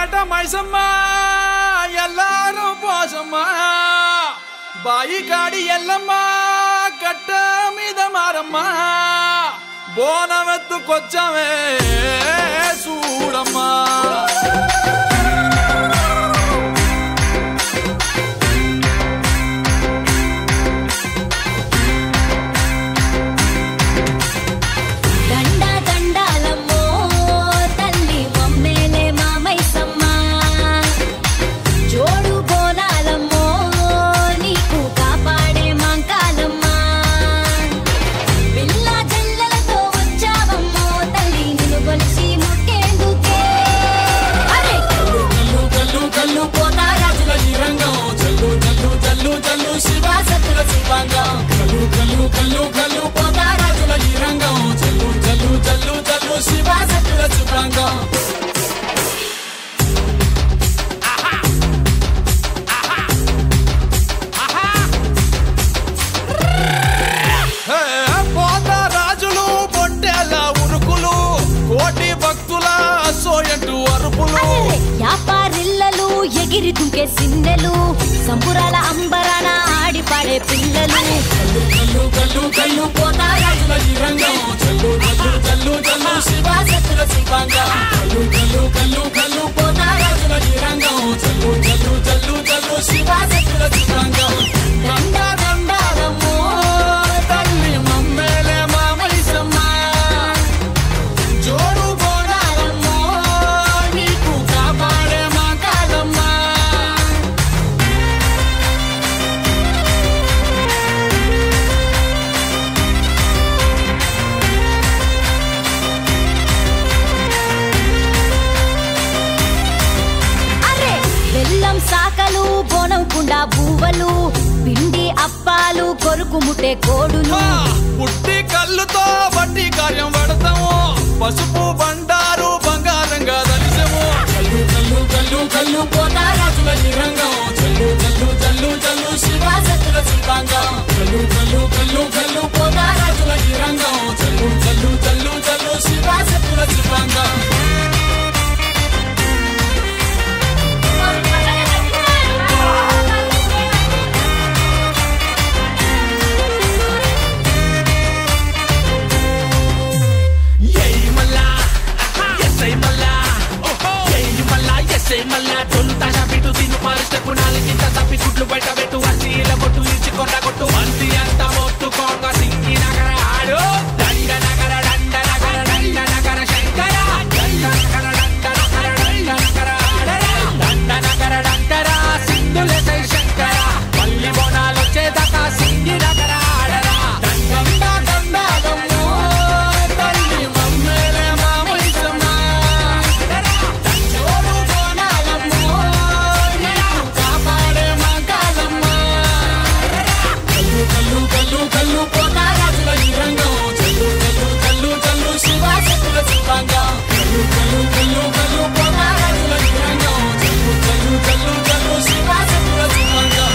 ఏట మైసమ్మ ఎల్లారు పోసమ్మ బాయి కాడి ఎల్లమ్మ కట్ట మీద మారమ్మ బోనమెత్తుకొచ్చామే చూడమ్మా దండ దండాలమ్మో తల్లి మమ్మేలే మామైసమ్మ జోడు బోనాలమ్మో నీకు కాపాడే మాంకాలమ్మ పిల్ల జల్లలతో వచ్చావమ్మో తల్లి నిన్ను కొలిచి మొక్కేందుకే అరే కల్లు కల్లు కల్లు కల్లు పోతారాజుల ఈ రంగం జల్లు జల్లు జల్లు జల్లు శివ సతుల శివాంగం కల్లు కల్లు కల్లు కల్లు పోతారాజుల ఈ రంగం జల్లు జల్లు జల్లు జల్లు శివ సతుల శివాంగం హే, పోత రాజులు బొట్టెల ఉరుకులు కోటి భక్తుల సోయంటు అరుపులు వ్యాపారిల్లలు ఎగిరి దుంకే సిన్నెలు సంబురాల అంబరాన ఆడి పాడే పిల్లలు కల్లు కల్లు కల్లు కల్లు పోతారాజుల ఈ రంగం జల్లు జల్లు జల్లు జల్లు శివ సతుల శివాంగం కల్లు కల్లు కల్లు కల్లు పోతారాజుల ఈ రంగం జల్లు జల్లు జల్లు జల్లు శివ సతుల శివాంగం దండ దండాలమ్మో తల్లి మమ్మేలే మామైసమ్మ జోడు బోనాలమ్మో నీకు కాపాడే మా కాదమ్మా అరే బెల్లం సాకలు బోనం కుండా బువ్వలు పిండి అప్పాలు కొరుకు ముట్టే కోడులు ఆ, పుట్టి కళ్ళుతో బట్టి కార్యం పడతాము పసుపు బండారు బంగారంగా దలిసము కల్లు కల్లు కల్లు కల్లు పోతారాజుల ఈ రంగం జల్లు జల్లు జల్లు జల్లు శివ సతుల శివాంగం కల్లు కల్లు కల్లు కల్లు పోతారాజుల ఈ రంగం జల్లు జల్లు జల్లు జల్లు శివ సతుల శివాంగం ఏయ్ మల్లా ఎస్ఐ మల్లా ఏయ్ మల్లా ఎస్ఐ మల్లా డొల్లు తాజా బిటు తిను పాలిస్టకు నాలుగింత తప్పి గుడ్లు బయట పెట్టు అసీల కొట్టు ఇచ్చి కొండ కొట్టు మంది అంతా మొత్తుకోక సింగి నగర ఆడు దండ నగర దండ నగర దండ నగర శంకర దండ నగర దండ నగర దండ నగర ఆడరా దండ నగర దండర సింధులసై శంకర మల్లి బోనాలు వచ్చేదాకా సింగి నగర ఆడరా దండ దండాలమ్మో తల్లి మమ్మేలే మామైసమ్మ జోడు బోనాలమ్మో నీకు కాపాడే మా కాదమ్మా కల్లు కల్లు కల్లు కల్లు పోతారాజుల ఈ రంగం జల్లు జల్లు జల్లు జల్లు శివ సతుల శివాంగం కల్లు కల్లు కల్లు కల్లు పోతారాజుల ఈ రంగం జల్లు జల్లు జల్లు జల్లు శివ సతుల శివాంగం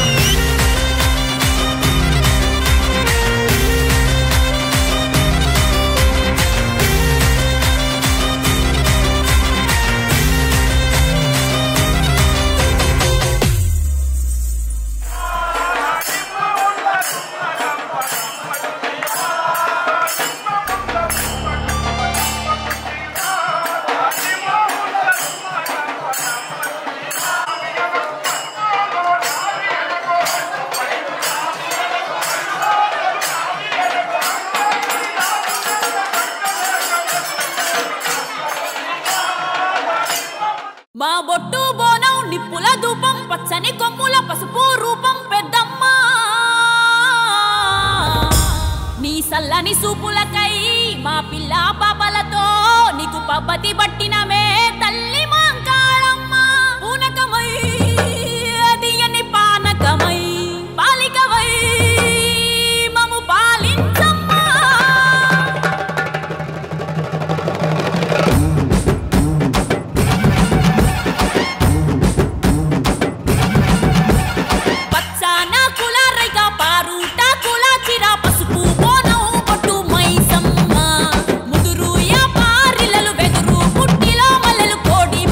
మా బొట్టు బోనం నిప్పుల ధూపం పచ్చని కొమ్ముల పసుపు రూపం పెద్దమ్మ నీ సల్లని సూపులకై మా పిల్ల పాపలతో నీకు పబ్బతి పట్టినమే తల్లి మాంకాళమ్మ పూనకమై అదియని పానకమై పాలికవై మము పాలించమ్మా పచ్చాన కుల రైక పారుట కుల చిర పసుపు బోనం కొట్టు మైసమ్మ ముదురు యా పారిలలు వెదురు పుట్టిలో మల్లెలు కోడి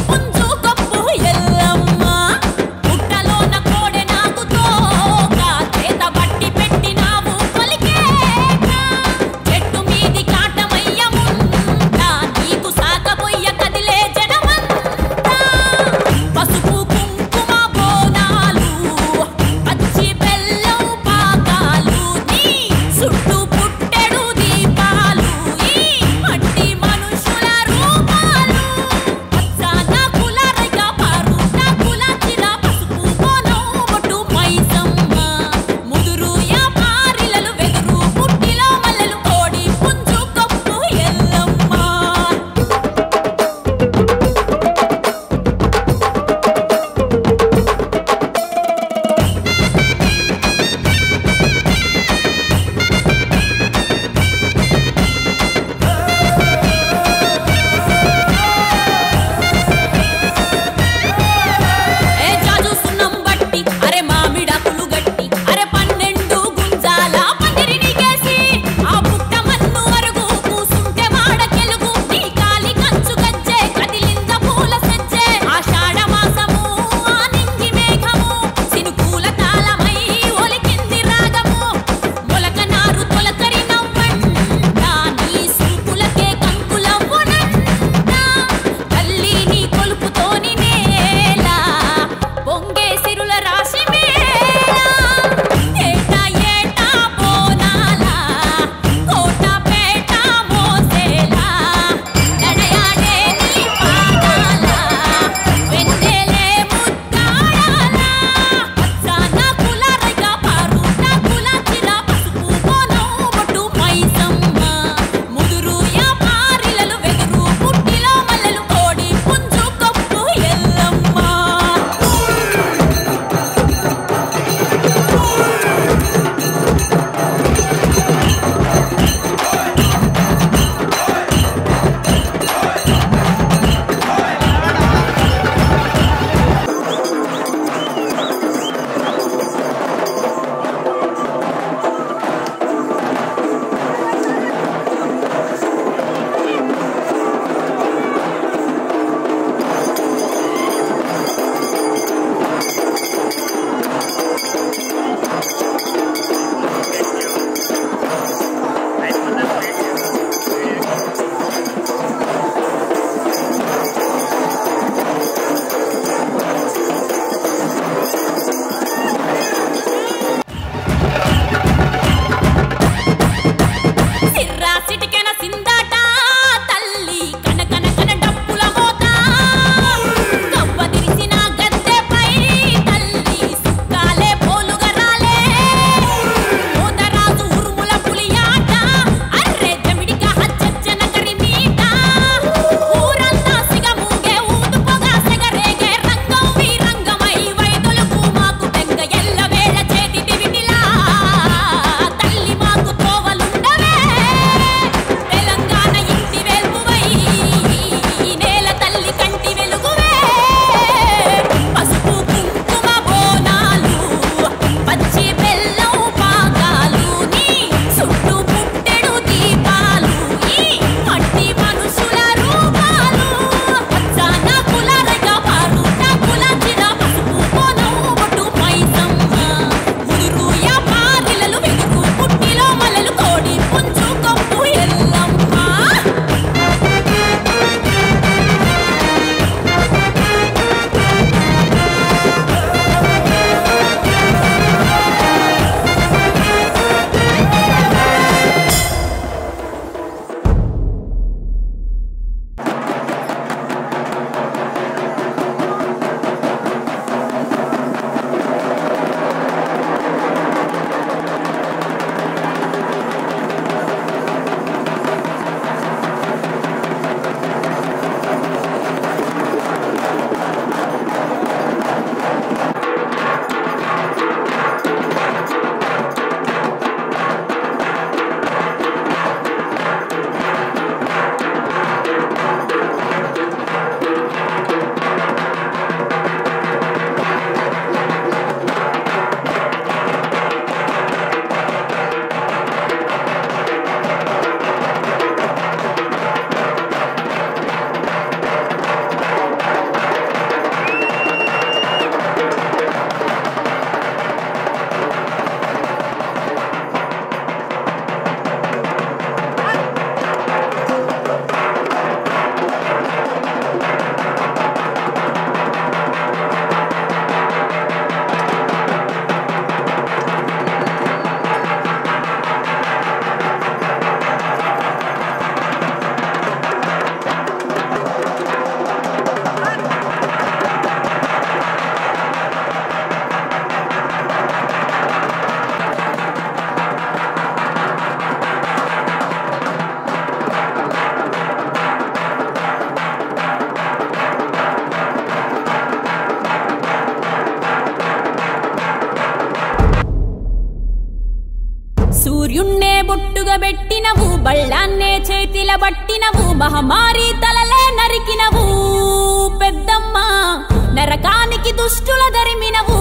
నిలబట్టినవు మహమారి తలలే నరికినవు పెద్దమ్మ నరకానికి దుష్టుల దరిమినవు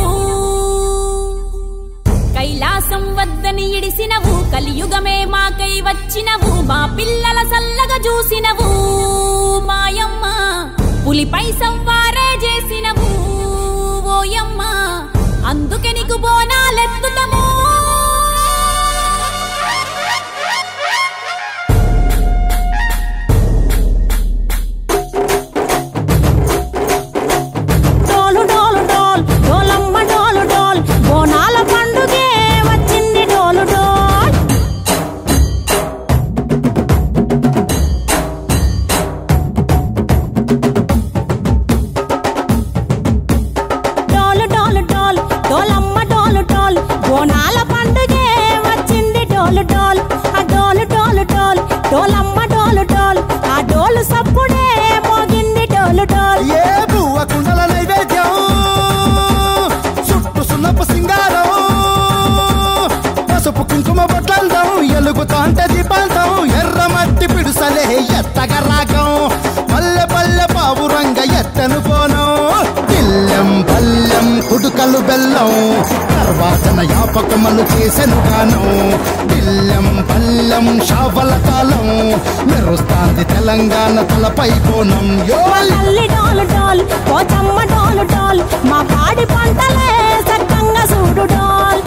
కైలాసం వద్దని ఇడిసినవు కలియుగమే మాకై వచ్చినవు మా పిల్లల సల్లగా చూసినవు మాయమ్మ పులిపై సంవారే చేసినవు ఓయమ్మ అందుకే నీకు బోనాలెత్తుతము డోలు డోలు డోల్ డోలమ్మ డోలు డోల్ బోనాల పండుగే వచ్చింది డోలు డోల్ డోలు డోలు డోల్ డోలమ్మ డోలు డోల్ బోనాల పండుగే వచ్చింది డోలు డోల్ ఆ డోలు డోలు డోల్ డోలమ్మ డోలు డోల్ ఆ డోలు సప్పుడే మోగింది డోలు డోల్ ఏ బువ్వ కుండల నైవేద్యం చుట్టు సున్నపు సింగారం పసుపు కుంకుమ బొట్లందం ఎలుగుతాంటే దీపాంతం ఎర్ర మట్టి పిడుసలే ఎత్తగ రాగం పల్లె పల్లె పావురంగ ఎత్తను పోనం పిల్లెం పల్లెం కుడుకలు బెల్లం తర్వాతన యాపకమలు చేసెను గానం పిల్లెం పల్లెం షావల కాలం మెరుస్తాంది తెలంగాణ తలపై కోణం యో తల్లి డోలు డోల్ పోచమ్మ డోలు డోల్ మా పాడి పంటలే సక్కంగా చూడు డోల్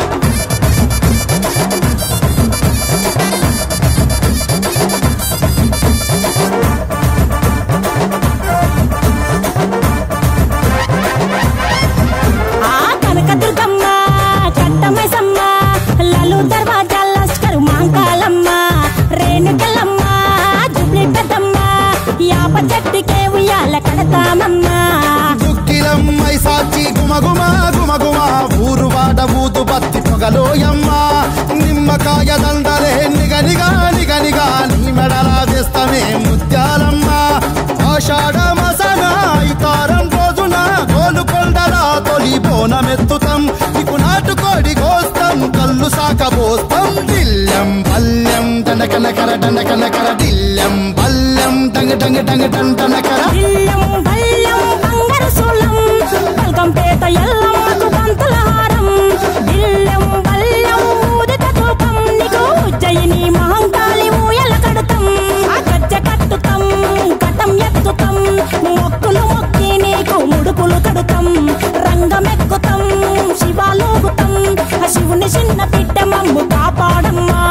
ఆ కనకదుర్గమ్మ కట్టమైసమ్మ లలు దర్వాజా లస్కరు మాంకాలమ్మ రేణుకలమ్మ జుబ్లి పెద్దమ్మ యాప చెట్టుకే ఉయ్యాల కడతామమ్మ దుక్కిలమ్మై సాచి గుమగుమ గుమగుమ ఊరు వాడ ఊదు బత్తి పొగలోయమ్మ నిమ్మకాయ దండలే నిగనిగా నిగనిగా నీ మెడలా వేస్తామే ముత్యాలమ్మ ఆషాఢ మసన ఇతారం రోజున గోలుకొండల తొలి బోనమెత్తుతాం నీకు నాటుకోడి కోస్తాం కళ్ళు సాకబోస్తాం దిల్లెం పల్లెం దండకనకర దండకనకర దిల్లెం పల్లెం డంగ డంగ డంగ డండనకర ఇల్లం బల్లం బంగారు సూలం బల్కంపేట ఎల్లమ్మకు పంతుల హారం బిల్లం బల్లం ఊదిత ధూపం నీకు ఉజ్జయిని మహంకాళి ఊయల కడుతాం ఆ గజ్జ కట్టుతాం కటం ఎత్తుతాం మొక్కులు మొక్కి నీకు ముడుపులు కడుతాం రంగమెక్కుతాం శివాలోగుతాం ఆ శివుని చిన్న బిడ్డ మమ్ము కాపాడమ్మా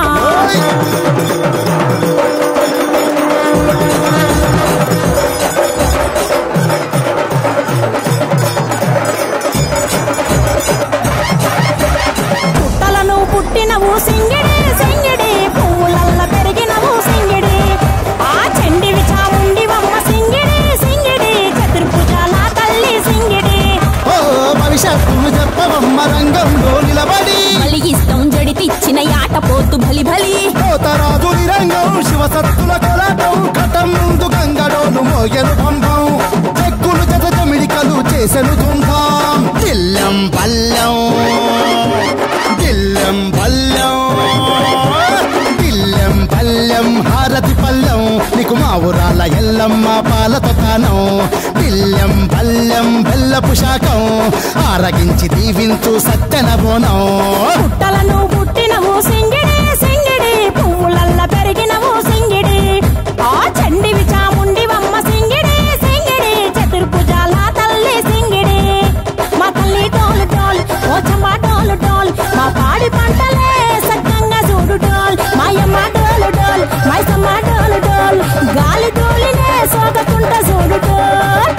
పుట్టలను పుట్టినవు సింగిడి సింగిడి పువ్వులల్ల పెరిగినవు సింగిడి ఆ చెండివి చాముండివమ్మ సింగిడి సింగిడి చతుర్భుజాల తల్లి సింగిడి ఓ భవిష్యత్తును చెప్పవమ్మ రంగంలో నిలబడి బలిగిస్తాం జడితిచ్చిన యాట పోతు బలి బలి కోతరాజు నిరంగం శివసత్తుల కలాటం కటం ముందు గంగడోను మోగెను పంపం చెక్కులు జత జమిడికలు చేసెను తుంభాం దిల్లం పల్లెం దిల్లం పల్లెం దిల్లం పల్లెం హారతి పల్లెం నీకు మా ఊరాల ఎల్లమ్మ పాలతో కానం దిల్లం పల్లెం బెల్లపు శాఖం ఆరగించి దీవించు సత్యన బోనం పుట్టలను పుట్టినవు సింగిడి సింగిడి పువ్వులల్ల పెరిగినవు సింగిడి ఆ చండివి చాముండివమ్మ సింగిడి సింగిడి చతుర్భుజాల తల్లి సింగిడి మా తల్లి డోలు డోల్ ఓ చమ్మ డోలు డోల్ మా పాడి పంటలే సక్కంగా చూడు డోల్ మాయమ్మ డోలు డోల్ మైసమ్మ డోలు డోల్ గాలి డోలినే సోకకుంట చూడు డోల్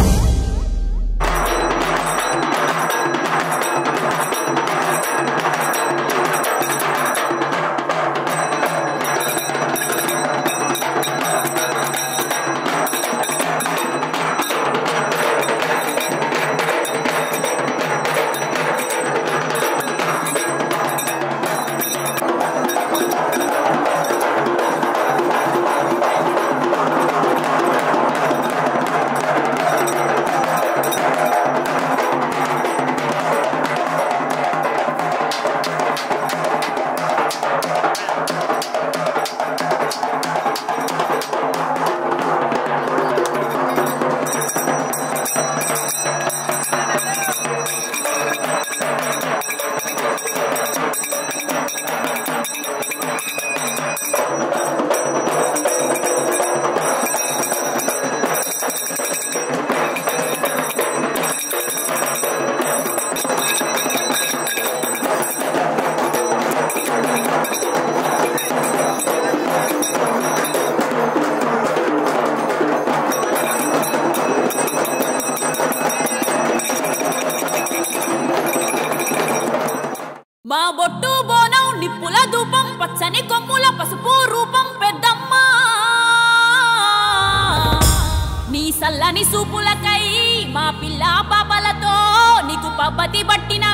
చక్కని సూపులకై మా పిల్ల పాపలతో నీకు పబ్బతి పట్టిన